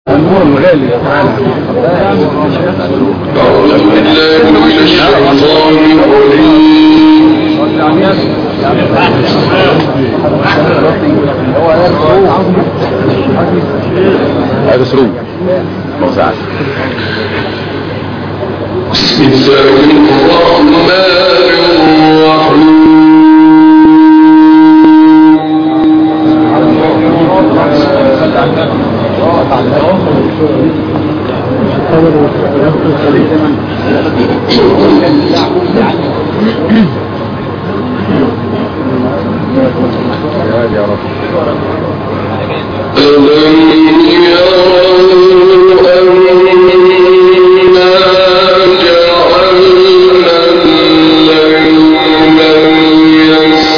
المهم غالي تعالى أعوذ بالله من الشيطان هذا سرور موزعات بسم الله الرحمن الرحيم يا رب ألم يروا أنا جعلنا الليل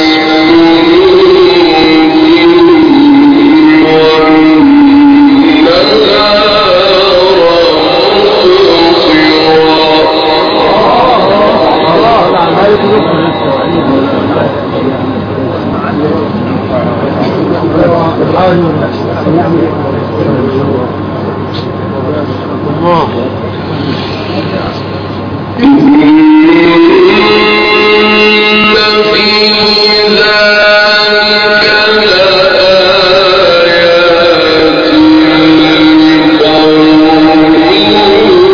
يسكن إن في ذلك لآيات لقوم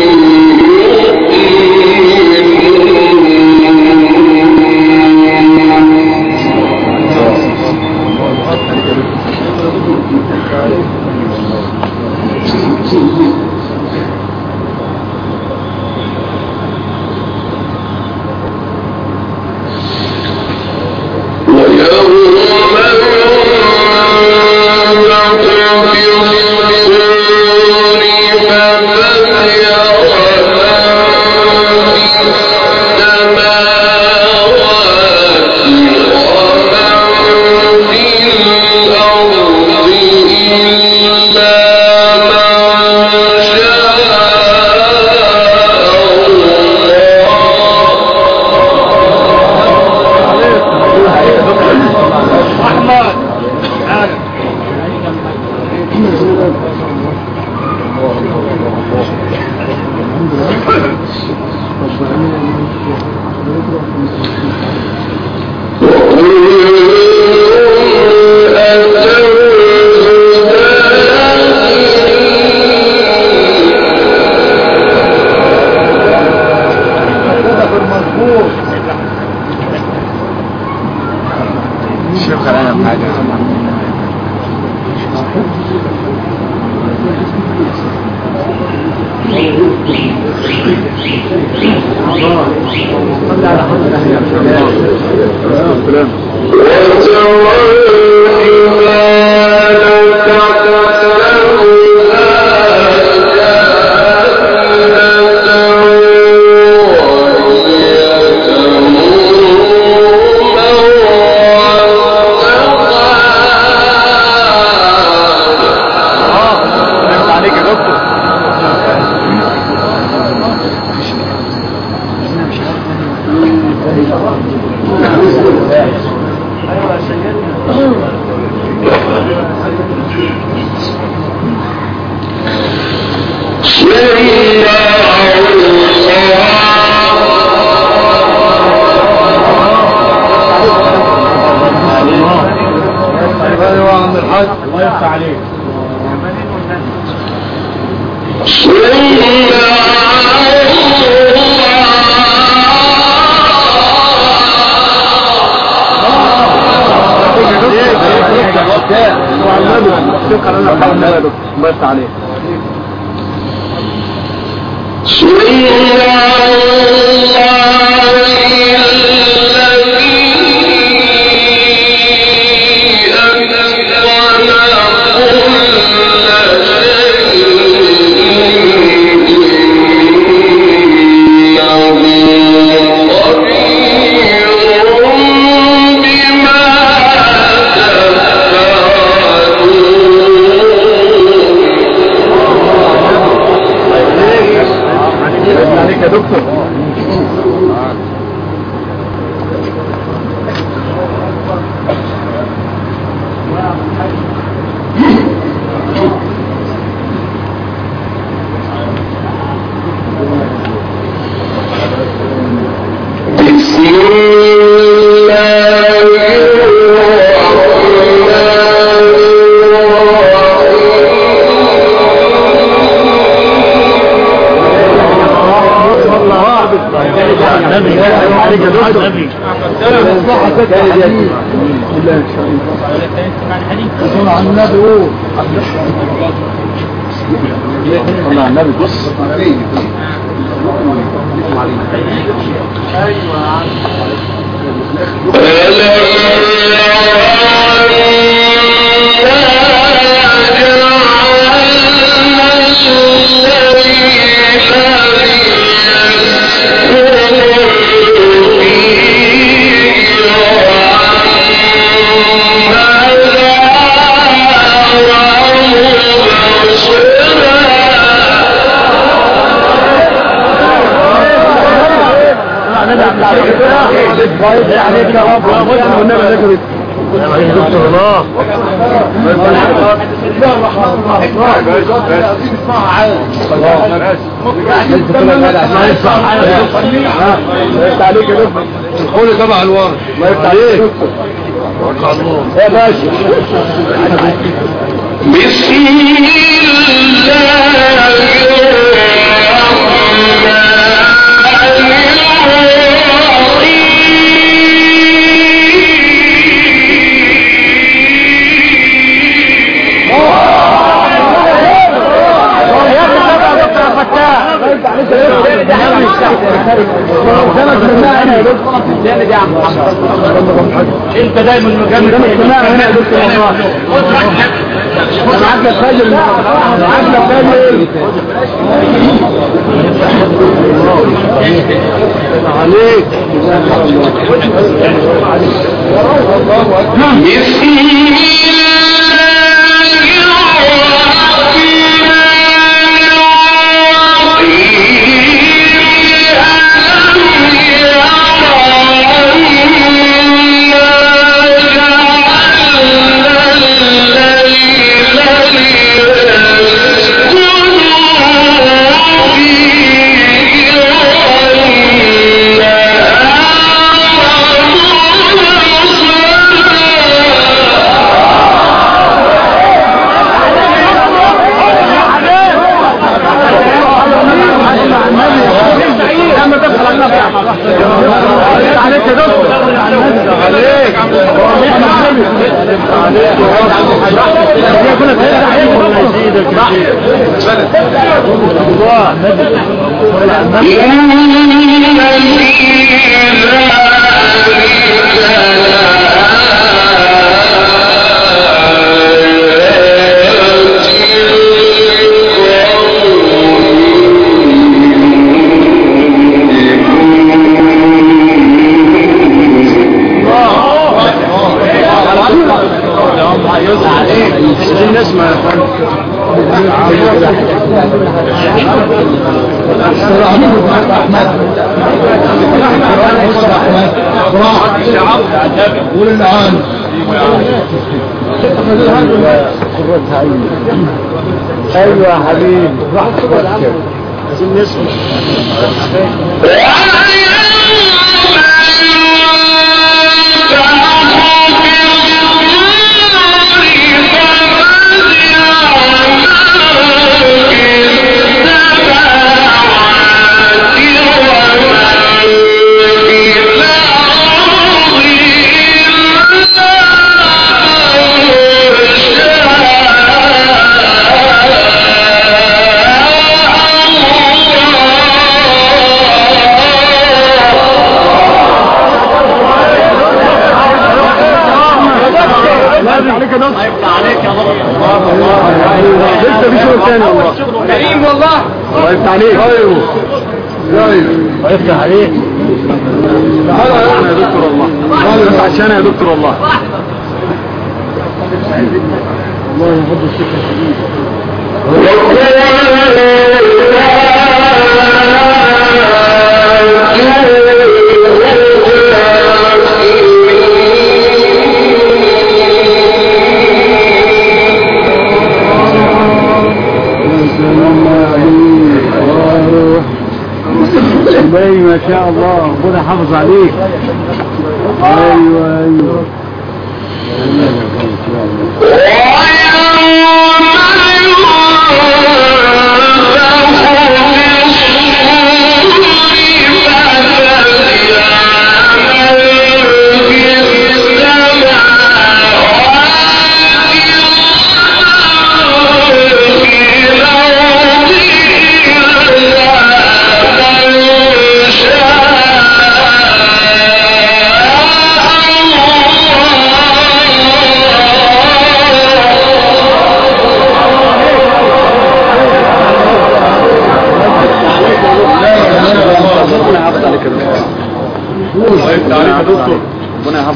يؤمنون ويوم ينفخ في الصور ففزع من في السماوات ومن في الأرض إلا من شاء الشيخ خلانا بحاجة عليك يا دكتور ايوه عند الحاج الله يفتح عليك الله يفتح عليك عليك يا دكتور النبي عليك يا دكتور الصحة ست حديث بالله ان شاء الله صلى على النبي قول صلى على النبي بص عليك يا رب والنبي ذكرت دكتور الله عليك يا دكتور الخول تبع الورد الله يفتح عليك يا باشا بسم الله انت دايما مكمل هنا يا دكتور معاك يا خالد معاك يا خالد عليك بسم عليك يا دكتور عليك عايزين نسمع يا قول اللي عندك ايوه يا حبيبي عايزين نسمع عليك يا دكتور عليك يا لسه في شغل تاني والله كريم والله الله يفتح عليك ايوه ايوه الله يفتح عليك تعالى يا دكتور والله تعالى بس عشان يا دكتور والله الله يحب الشكر الشديد باي ما شاء الله ربنا حافظ عليك ايوه ايوه ويوم ينفخ في الصور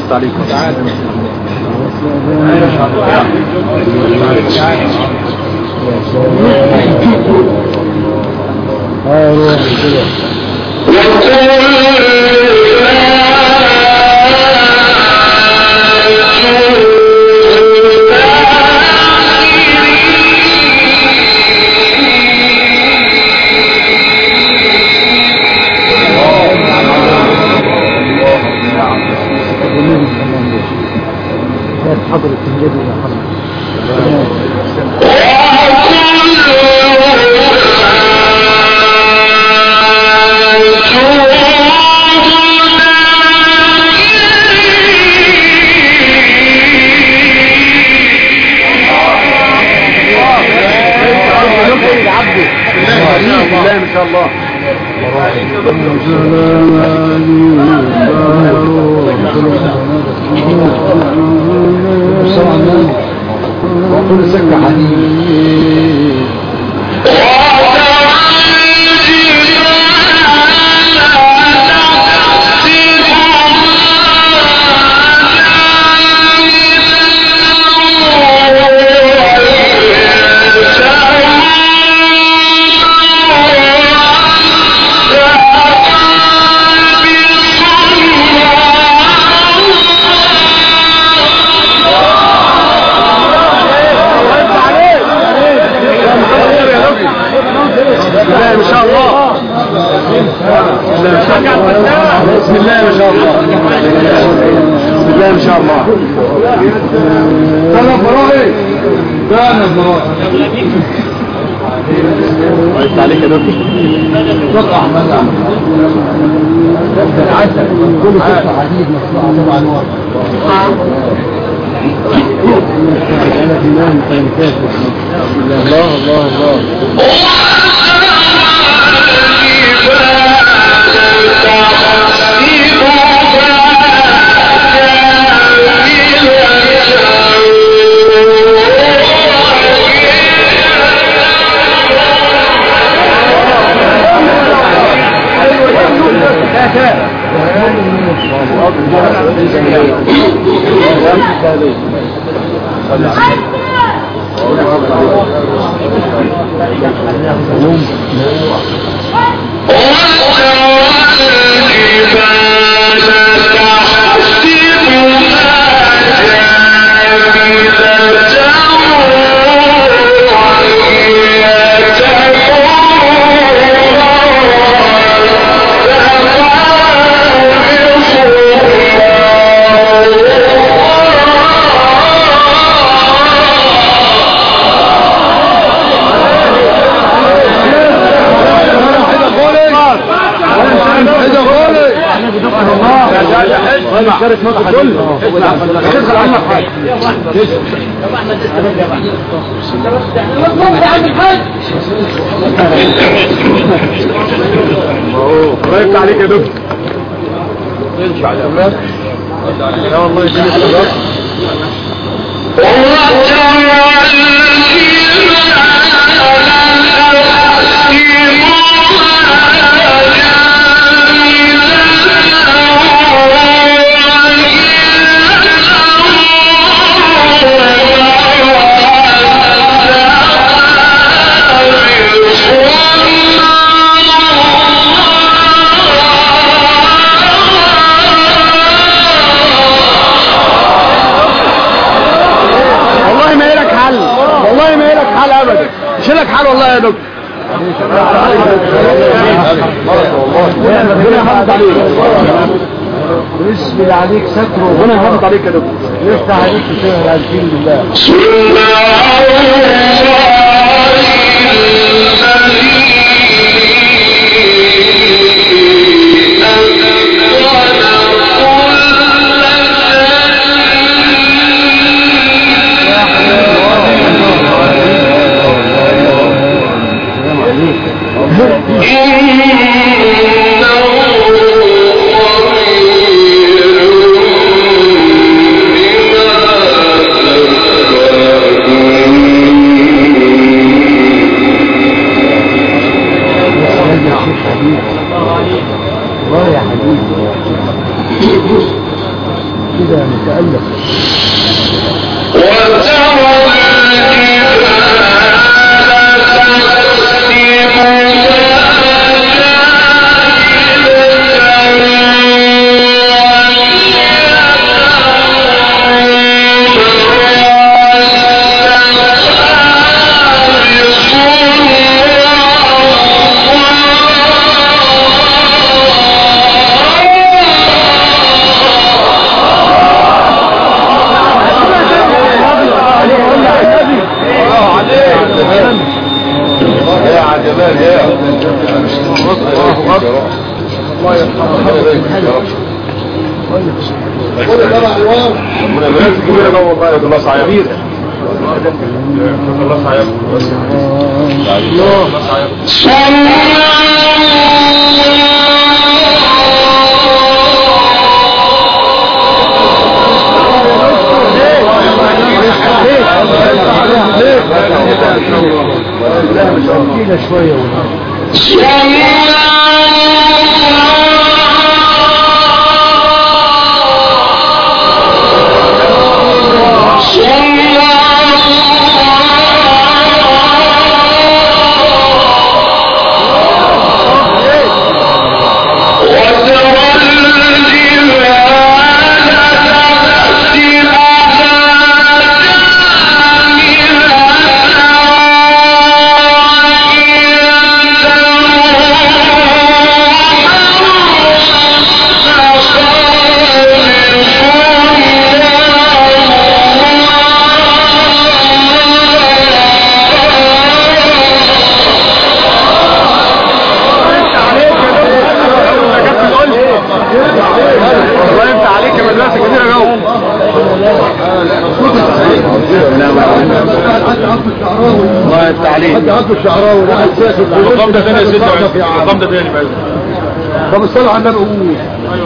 يفتح عليك حضرة النبي محمد بالله ما شاء الله وكل سكة حديد بسم الله ما شاء الله بسم الله ما شاء الله بسم الله ما شاء الله كان فرائي كان فرائي يفتح عليك يا دكتور وقع مدع العسل كل سكة حديد مصنوعة طبعا الله الله الله شارك نقطة كل تدخل عنك حاجة الله يفتح عليك يا دكتور لا والله يديني الصداق والله ما لك حل والله ما لك حل ابدا مش لك حل والله يا دكتور ربنا يحافظ عليك ويسبل عليك ستره ربنا يحافظ عليك يا دكتور ويفتح عليك بشهر الفين بالله والله يا حبيبي كده تألف يا عجبان يا الله يرحمه كل ده عنوان ربنا يبارك فيك كبيرة جوه والله يا الله صعيب كبيرة الله صعيب الله صعيب كده شوية والله. الله يفتح عليك يا مدرسة كبيرة جوه الله يفتح عليك حد عبد الشعراوي واحد ساكت المقام ده تاني يا سيدي المقام ده تاني بقى طب الصلاة على النبي قول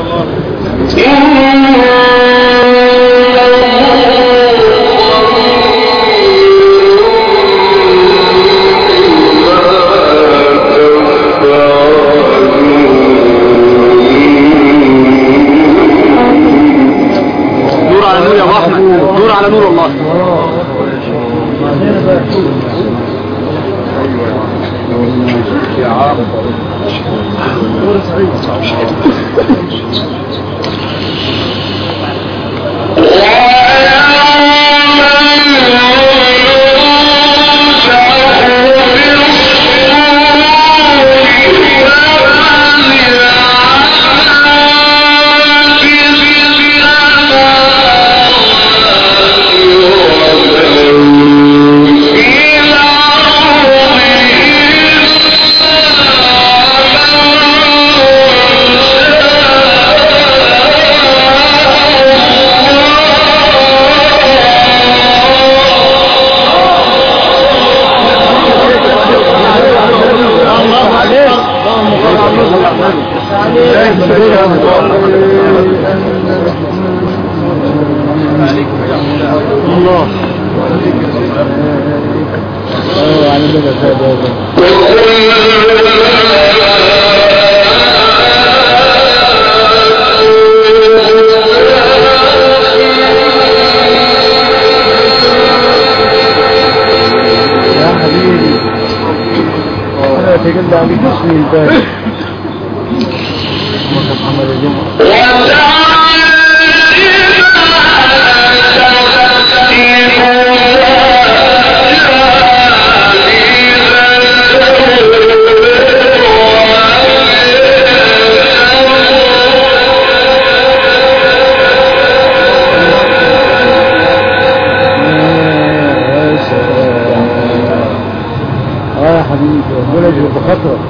نور على نور يا ابو احمد نور على نور والله الله ايوه على النبي فادي يا حبيبي انا تقل عليك اسمي الباقي محمد الجمعة يا سلام اه يا حبيبي ربنا يجبر بخاطرك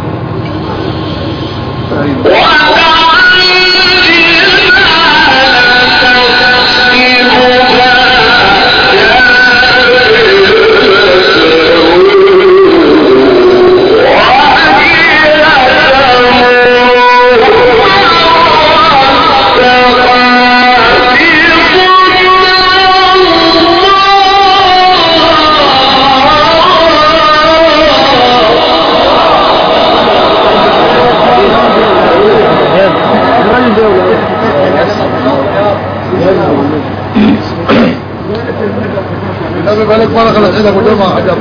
مرة خلص عيدك وجمع حاجة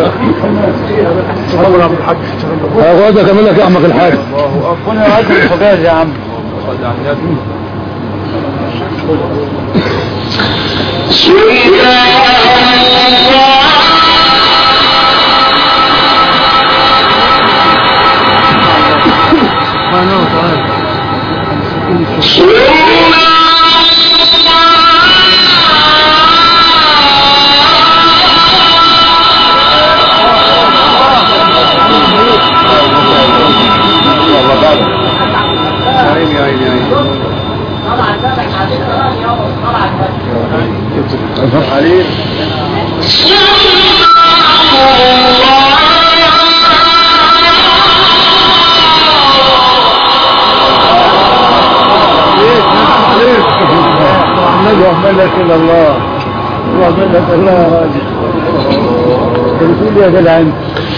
صبر عبد الحاج هاخدها كمان لك يا احمد الحاج ربنا يعزل الحجاز يا عم النبي احمدك الى الله واحمدك الله يا راجل بتقول يا جدعان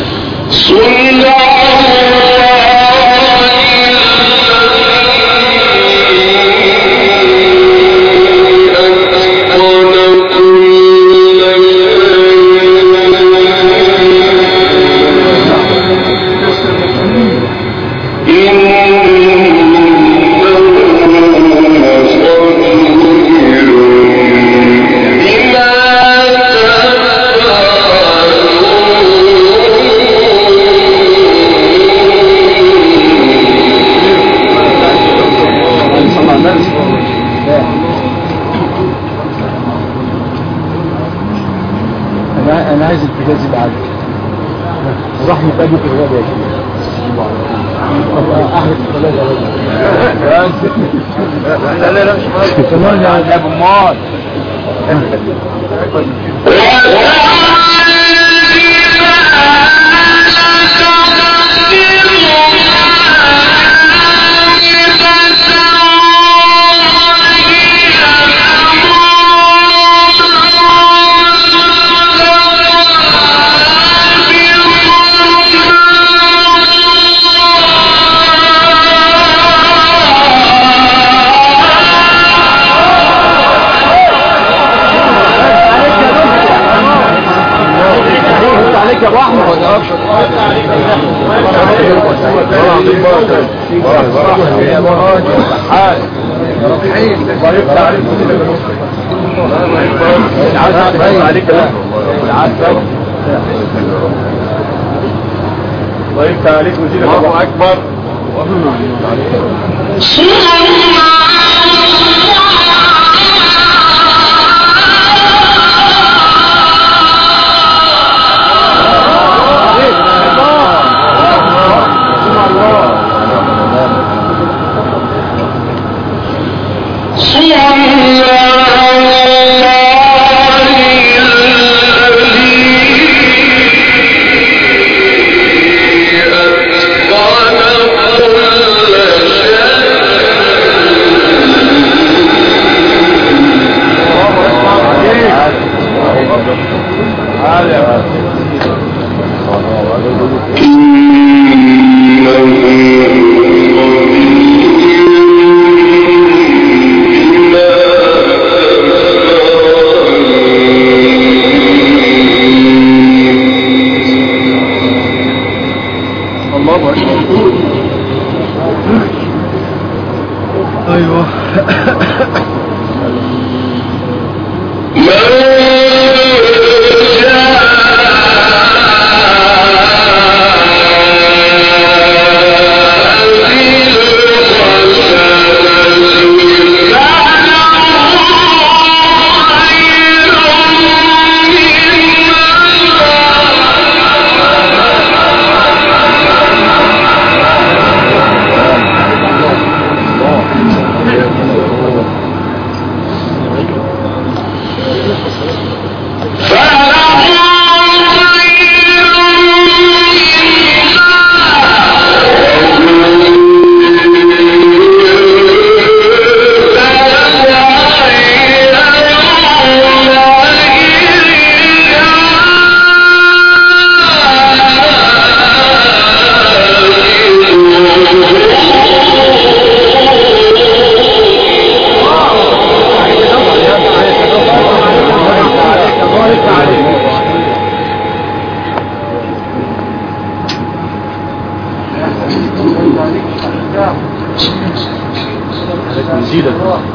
انا انا عايز البوتاجاز يبقى عندي ورحمة ابوك الغالي يا شيخ طب احرق الثلاثة لا لا لا مش كمان يا ابو مال عليك يا ابو احمد طيب عليك وزيد الله اكبر ايوه نزيدك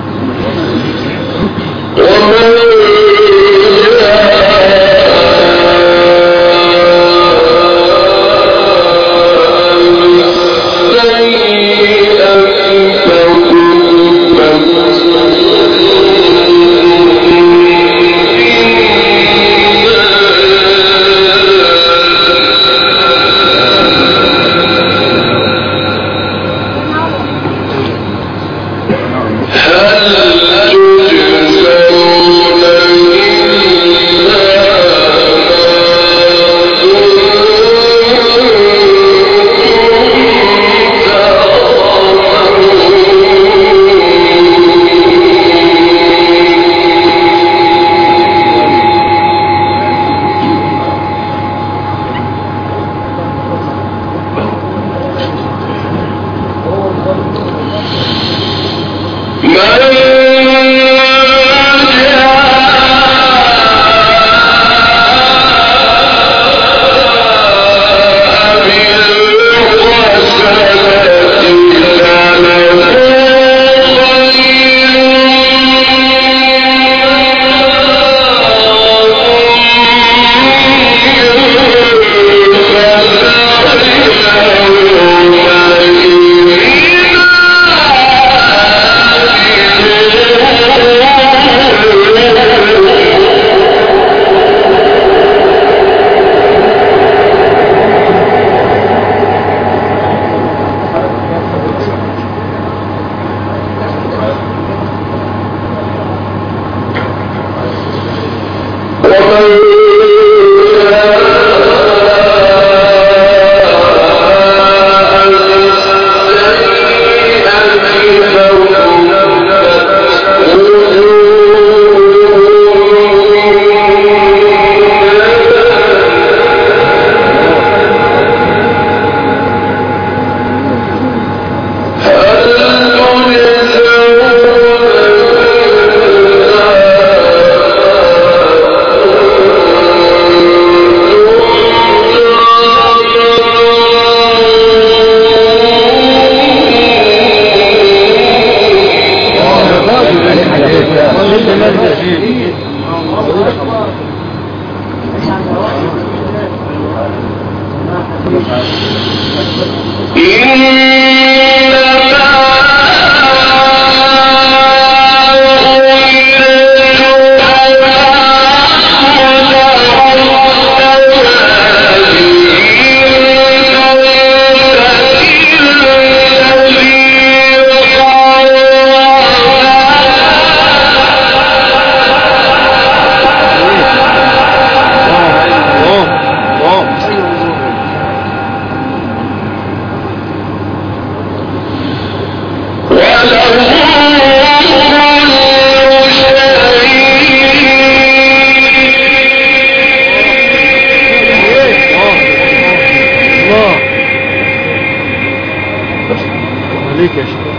عليك يا شيخ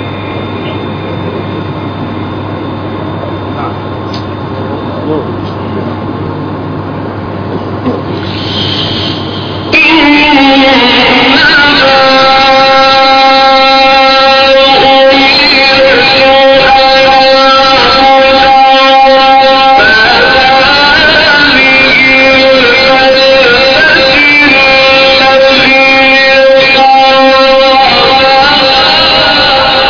Thank you.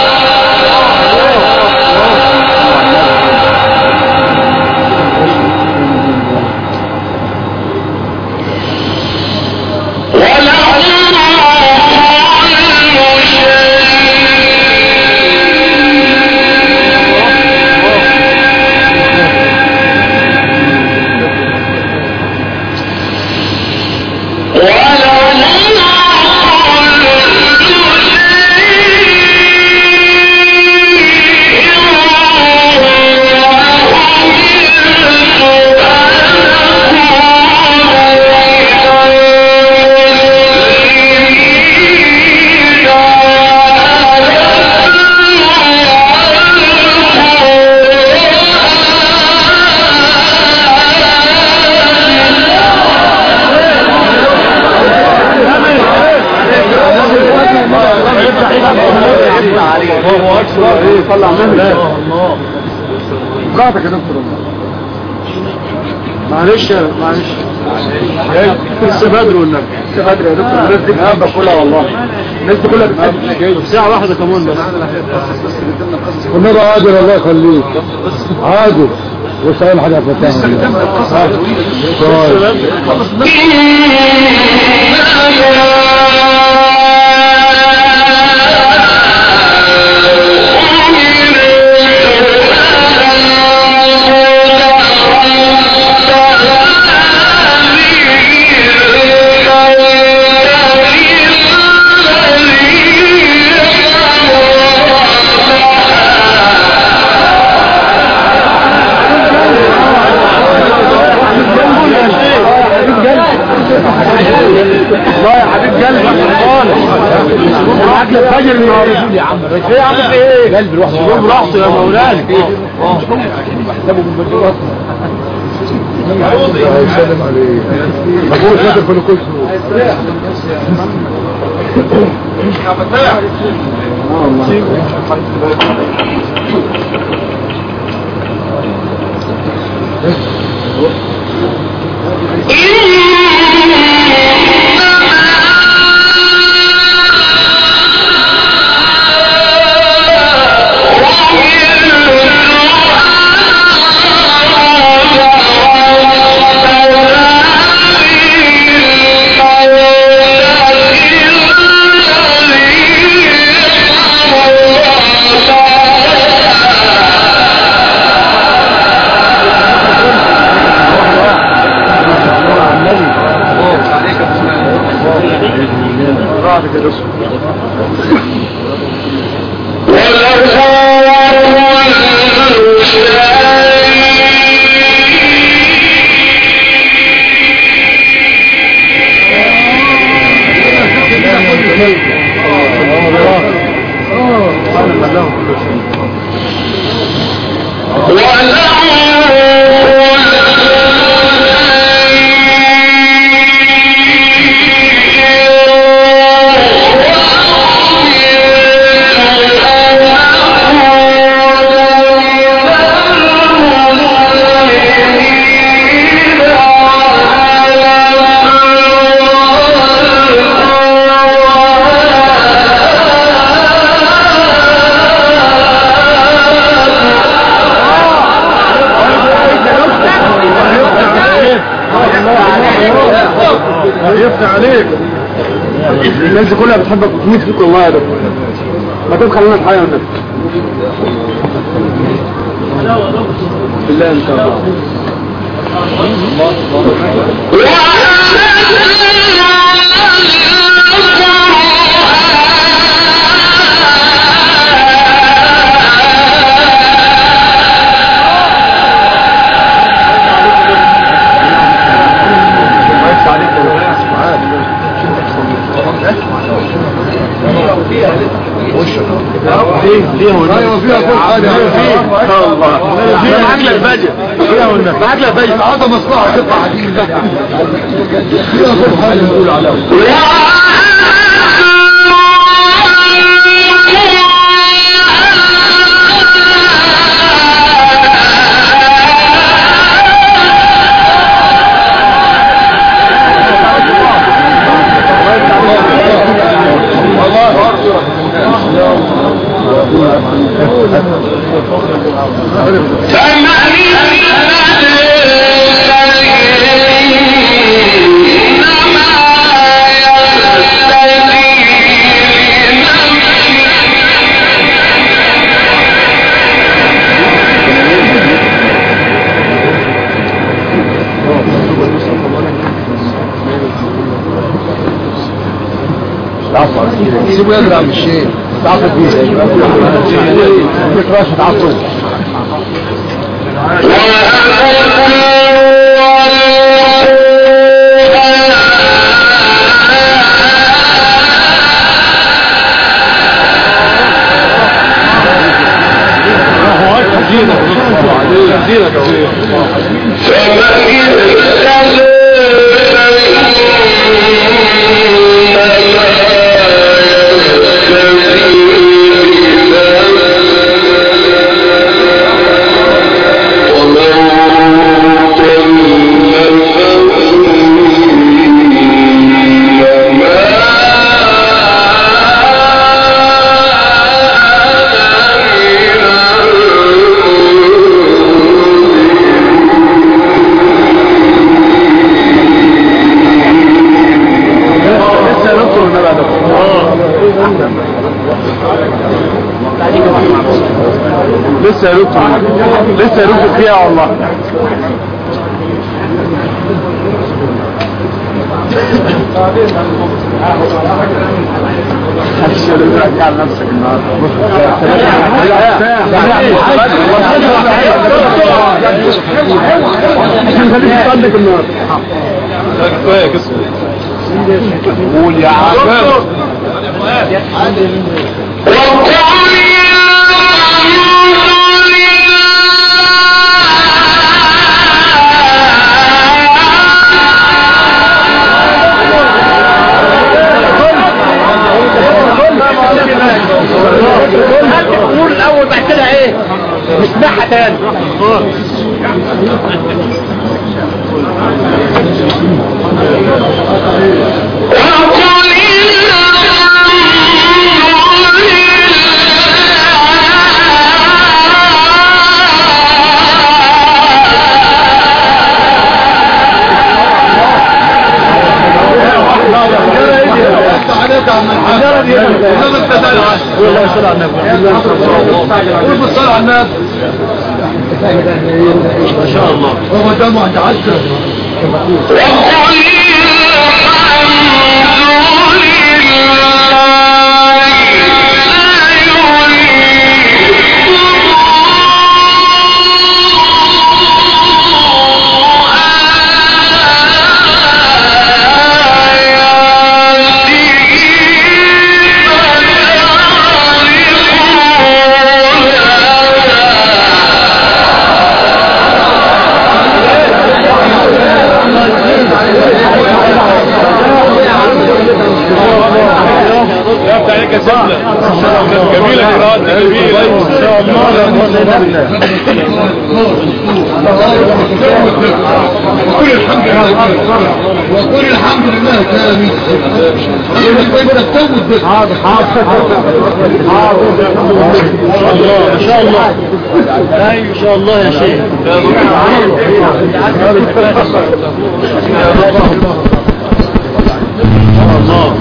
الله اكبر ايه طلع منه الله براحتك يا دكتور الله معلش يا- معلش لسه بدري والنبي لسه بدري يا دكتور الناس دي بتحب كلها والله الناس دي كلها بتحب ساعة واحدة كمان بس والنبي عادل الله يخليك عادل وسائل حاجة فتاة الله يا حبيب قلبي خالص معاك الفجر النهارده يا عم ايه يا عم في ايه قلبي لوحده شباب براحته يا مولانا يسلم عليك ابوه شاطر في الكل براحتك يا دكتور يفتح عليك الناس دي كلها بتحبك وتموت فيك والله يا دكتور ما تبقى خلينا نحيا النبي بالله ان شاء الله ليه ليه هو ايوه فيها كل حاجة الله معاك لك بجر معاك لك بجر هذا مصلحة تبقى حديثة فيها كل حاجة نقول عليها سيبه يقرا من الشيء تعطل فيه ما تقراش تعطل فمن النبي يا دكتور لسه يا دكتور لسه يا دكتور فيها والله محدش يرجع على نفسك النهارده قول يا عبد قول الاول بعد كده ايه نسمعها تاني عليك يا عم الحاج والله انت دلع والله صل على النبي قول بالصلاة على النبي ما شاء الله هو ده ما تعشى يا عليك يا سيدنا جميلة قراءة جميلة ان شاء وكل الحمد لله وكل الحمد لله تاني انت تسود بس حاضر حاضر حاضر ان شاء الله اي ان شاء الله يا شيخ الله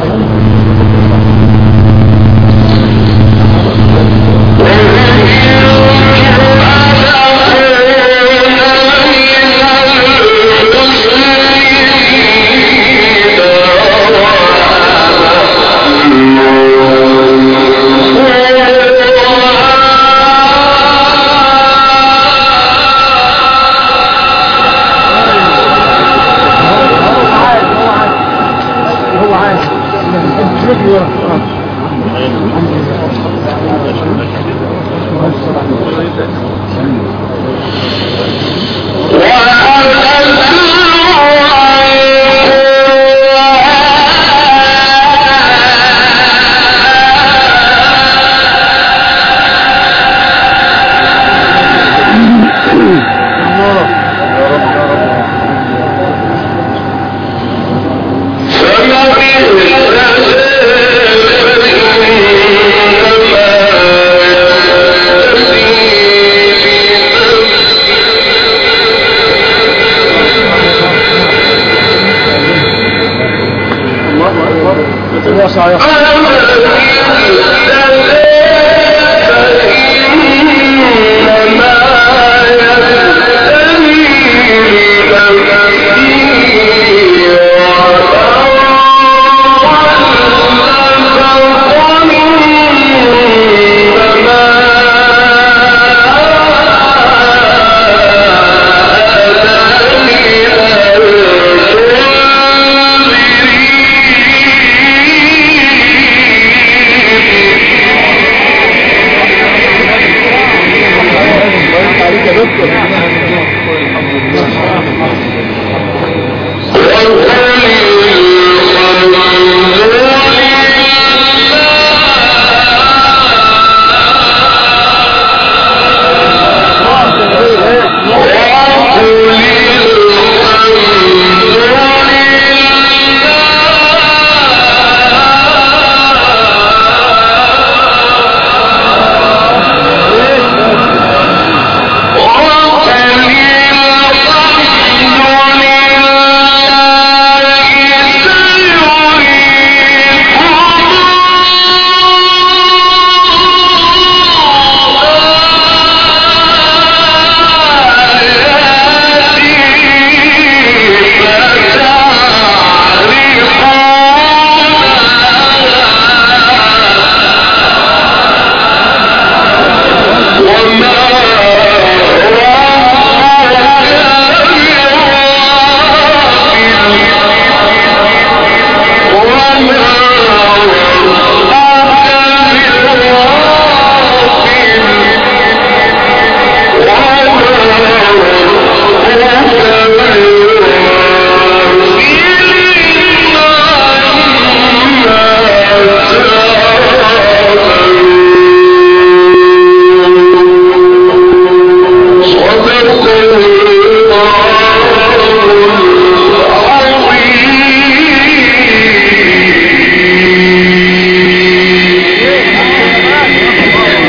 الله اكبر الله صحيح